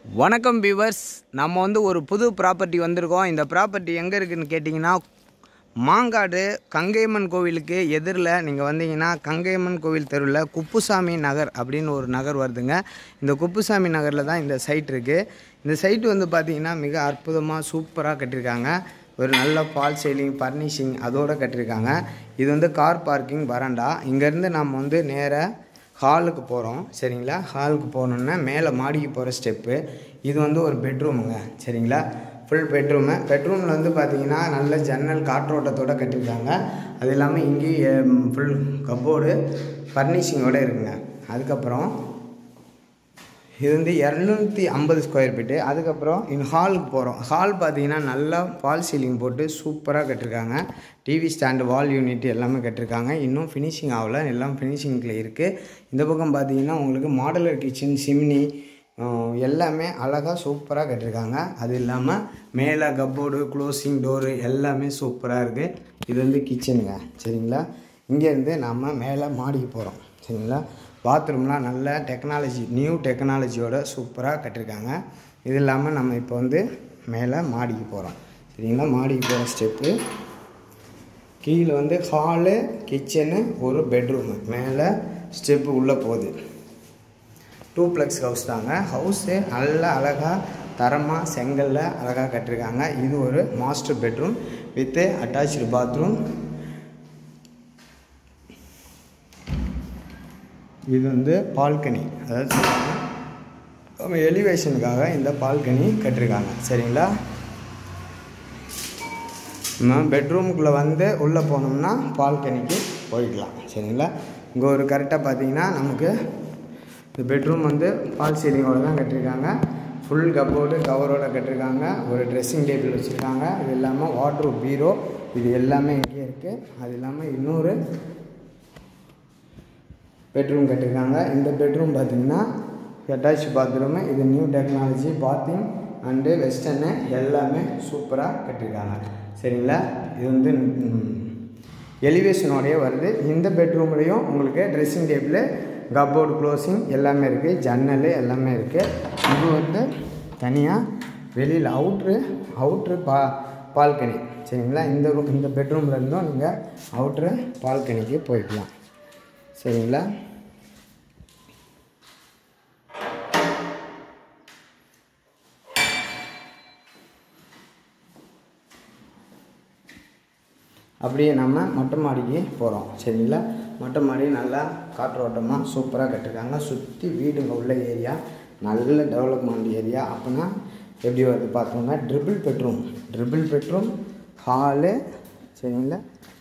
வணக்கம் வியூவர்ஸ் நம்ம வந்து ஒரு புது ப்ராப்பர்ட்டி வந்திருக்கோம் இந்த ப்ராப்பர்ட்டி எங்கே இருக்குதுன்னு கேட்டிங்கன்னா மாங்காடு கங்கையம்மன் கோவிலுக்கு எதிரில் நீங்கள் வந்தீங்கன்னா கங்கையம்மன் கோவில் தெருவில் குப்புசாமி நகர் அப்படின்னு ஒரு நகர் வருதுங்க இந்த குப்புசாமி நகரில் தான் இந்த சைட் இருக்குது இந்த சைட் வந்து பார்த்திங்கன்னா மிக அற்புதமாக சூப்பராக கட்டியிருக்காங்க ஒரு நல்ல ஃபால் சீலிங் ஃபர்னிஷிங் அதோடு கட்டியிருக்காங்க இது வந்து கார் பார்க்கிங் வராண்டா இங்கேருந்து நம்ம வந்து நேராக ஹாலுக்கு போகிறோம் சரிங்களா ஹாலுக்கு போகணுன்னா மேலே மாடிக்கு போகிற ஸ்டெப்பு இது வந்து ஒரு பெட்ரூமுங்க சரிங்களா ஃபுல் பெட்ரூமு பெட்ரூமில் வந்து பார்த்தீங்கன்னா நல்ல ஜன்னல் காற்றோட்டத்தோடு கட்டியிருக்காங்க அது இல்லாமல் இங்கேயும் ஃபுல் கப்போர்டு ஃபர்னிஷிங்கோடு இருக்குங்க அதுக்கப்புறம் இது வந்து இரநூத்தி ஐம்பது ஸ்கொயர் ஃபீட்டு அதுக்கப்புறம் இன் ஹாலுக்கு போகிறோம் ஹால் பார்த்தீங்கன்னா நல்லா ஃபால் சீலிங் போட்டு சூப்பராக கட்டியிருக்காங்க டிவி ஸ்டாண்டு வால் யூனிட் எல்லாமே கட்டியிருக்காங்க இன்னும் ஃபினிஷிங் ஆகல எல்லாம் ஃபினிஷிங்கில் இருக்குது இந்த பக்கம் பார்த்தீங்கன்னா உங்களுக்கு மாடலர் கிச்சன் சிம்னி அஹ், எல்லாமே அழகாக சூப்பராக கட்டியிருக்காங்க அது இல்லாமல் மேலே கப்போர்டு க்ளோசிங் டோரு எல்லாமே சூப்பராக இருக்குது இது வந்து கிச்சனுங்க சரிங்களா இங்கேருந்து நம்ம மேலே மாடிக்கு போகிறோம் சரிங்களா பாத்ரூம்லாம் நல்ல டெக்னாலஜி நியூ டெக்னாலஜியோட சூப்பராக கட்டியிருக்காங்க இது இல்லாமல் நம்ம இப்போ வந்து மேலே மாடிக்கு போகிறோம் சரிங்களா மாடிக்கு போகிற ஸ்டெப்பு கீழே வந்து ஹாலு கிச்சனு ஒரு பெட்ரூமு மேலே ஸ்டெப்பு உள்ளே போகுது டூ ப்ளக்ஸ் ஹவுஸ் தாங்க ஹவுஸு நல்லா அழகாக தரமாக செங்கல்ல அழகாக கட்டியிருக்காங்க இது ஒரு master bedroom with attach bathroom இது வந்து பால்கனி அதாவது சொல்லுவாங்க அவங்க எலிவேஷனுக்காக இந்த பால்கனி கட்டியிருக்காங்க சரிங்களா நம்ம பெட்ரூமுக்குள்ளே வந்து உள்ளே போனோம்னா பால்கனிக்கு போய்க்கலாம் சரிங்களா இங்கே ஒரு கரெக்டாக பார்த்தீங்கன்னா நமக்கு இந்த பெட்ரூம் வந்து பால் சீலிங்கோட தான் கட்டியிருக்காங்க ஃபுல் கப்போர்டு கவரோட கட்டியிருக்காங்க ஒரு ட்ரெஸ்ஸிங் டேபிள் வச்சுருக்காங்க இது இல்லாமல் வாட்ரு பீரோ இது எல்லாமே இங்கேயே இருக்குது அது இல்லாமல் இன்னொரு பெட்ரூம் கட்டியிருக்காங்க இந்த பெட்ரூம் பார்த்தீங்கன்னா அட்டாச் பாத்ரூமு இது new technology bathing and western எல்லாமே சூப்பராக கட்டியிருக்காங்க சரிங்களா இது வந்து எலிவேஷனோடய வருது இந்த பெட்ரூம்லேயும் உங்களுக்கு ட்ரெஸ்ஸிங் டேபிள் கப்போர்டு க்ளோசிங் எல்லாமே இருக்குது ஜன்னல் எல்லாமே இருக்குது இது வந்து தனியாக வெளியில் அவுட்ரு அவுட்ரு பா பால்கனி சரிங்களா இந்த ரூம் இந்த பெட்ரூமில் இருந்தும் நீங்கள் அவுட்ரு பால்கனிக்கு போய்க்கலாம் சரிங்களா அப்படியே நம்ம மொட்டை மாடிக்கு போகிறோம் சரிங்களா மொட்டை மாடி நல்லா காற்றோட்டமாக சூப்பராக கட்டிருக்காங்க சுற்றி வீடுங்க உள்ள ஏரியா நல்ல டெவலப்மெண்ட் ஏரியா அப்போனா எப்படி வருது பார்த்தோம்னா triple bedroom triple bedroom hall சரிங்களா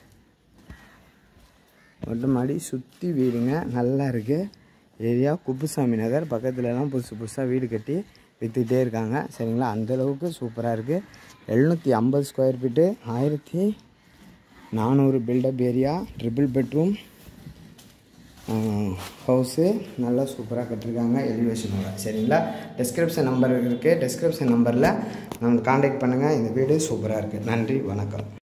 மொட்டை மாடி சுற்றி வீடுங்க நல்லா இருக்குது ஏரியா குப்புசாமி நகர் பக்கத்துலலாம் புதுசு புதுசாக வீடு கட்டி விற்றுக்கிட்டே இருக்காங்க சரிங்களா அந்தளவுக்கு சூப்பராக இருக்குது எழுநூற்றி ஐம்பது ஸ்கொயர் ஃபீட்டு ஆயிரத்தி நானூறு buildup area triple bedroom house நல்லா சூப்பராக கட்டியிருக்காங்க எலிவேஷனோட சரிங்களா டெஸ்கிரிப்ஷன் நம்பர் இருக்குது டெஸ்கிரிப்ஷன் நம்பரில் நம்ம காண்டாக்ட் பண்ணுங்கள் இந்த வீடு சூப்பராக இருக்குது நன்றி வணக்கம்